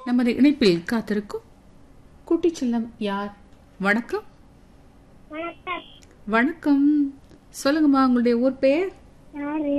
நமது இணைப்பில் காத்திருக்கும் குட்டி செல்லம் யார் வணக்கம் வணக்கம் வணக்கம் சொல்லுங்கம்மா உங்களுடைய ஊர் பெயர் யாரு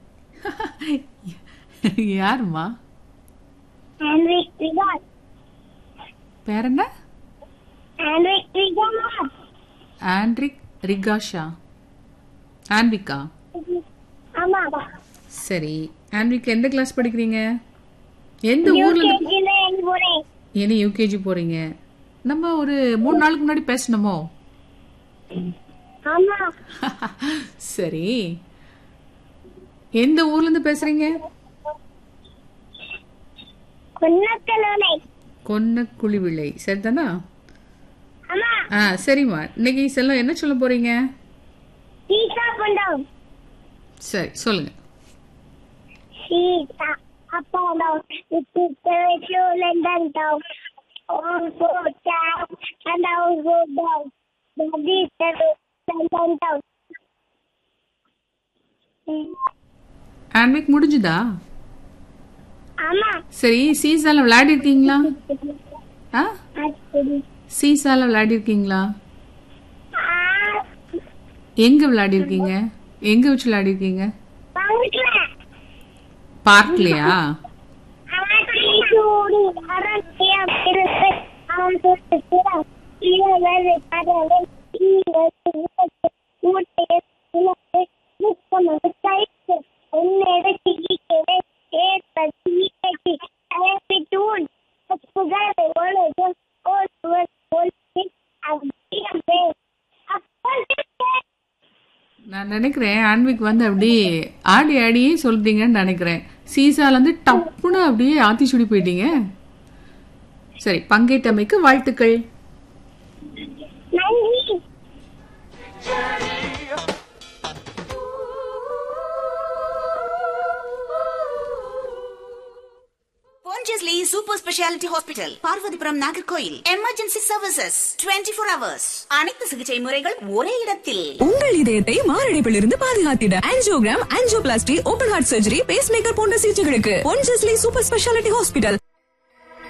யாரும்மா ஹென்ரிக் விகாஸ் பேர் என்ன ஹென்ரிக் விகாஸ் ஆண்ட்ரிக் ரிகாஷா ஆன்விகா ஆமா சரி ஆன்விகா எந்த கிளாஸ் படிக்கிறீங்க எந்த ஊர்ல இருந்து யூகேஜில எங்க போறேன் என்ன யூகேஜி போறீங்க நம்ம ஒரு மூணு நாளுக்கு முன்னாடி பேசணுமோ ஆமா சரி எந்த ஊர்ல இருந்து பேசுறீங்க குன்னத்தலோனை கொன்ன குழிவிளை சரிதானா ஆமா ஆ சரிம்மா இன்னைக்கு செல்லம் என்ன சொல்ல போறீங்க சீதா பண்டம் சரி சொல்லுங்க சீதா அப்படம் விட்டு London town On go down and I'll go down. Daddy said London town. ஆன்விக் முடிஞ்சுதா ஆமா சரி சீசால விளையாடி இருக்கீங்களா ஆ அது சீசால விளையாடி இருக்கீங்களா ஆ எங்க விளையாடி இருக்கீங்க எங்க வச்சு விளையாடி இருக்கீங்க வாங்கிக்கல பார்க்லயா நான் நினைக்கிறேன் ஆன்விக் வந்து அப்படியே ஆடி ஆடியே சொல்றீங்கன்னு நினைக்கிறேன் சீசால இருந்து டப்புன்னு அப்படியே ஆத்தி சுடி போயிட்டீங்க சரி பங்கேற்றமைக்கு வாழ்த்துக்கள் நன்றி Pondicherry super speciality hospital Parvathipuram Nagercoil emergency services 24 four hours அனைத்து சிகிச்சை முறைகள் ஒரே இடத்தில் உங்கள் இதயத்தை மாரடைப்பிலிருந்து பாதுகாத்திட angiogram angioplasty open heart surgery pacemaker போன்ற சிகிச்சைகளுக்கு பொன்ஜஸ்லி சூப்பர் ஸ்பெஷாலிட்டி ஹாஸ்பிட்டல்